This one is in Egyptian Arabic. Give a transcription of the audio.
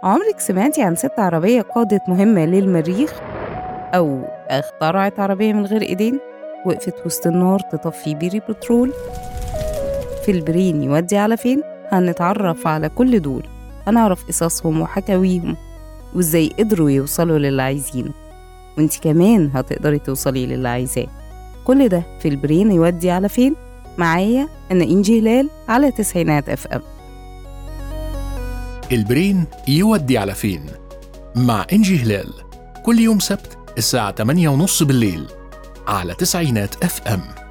عمرك سمعتي عن ست عربية قادت مهمة للمريخ؟ أو اخترعت عربية من غير إيدين؟ وقفت وسط النار تطفي بيري بترول؟ في البرين يودي على فين؟ هنتعرف على كل دول هنعرف قصصهم وحكاويهم وإزاي قدروا يوصلوا للي عايزينه وانت كمان هتقدري توصلي للي عايزاه كل ده في البرين يودي على فين؟ معايا أنا إنجي هلال على تسعينات اف ام البرين يودي على فين مع إنجي هلال كل يوم سبت الساعة 8:30 بالليل على تسعينات اف ام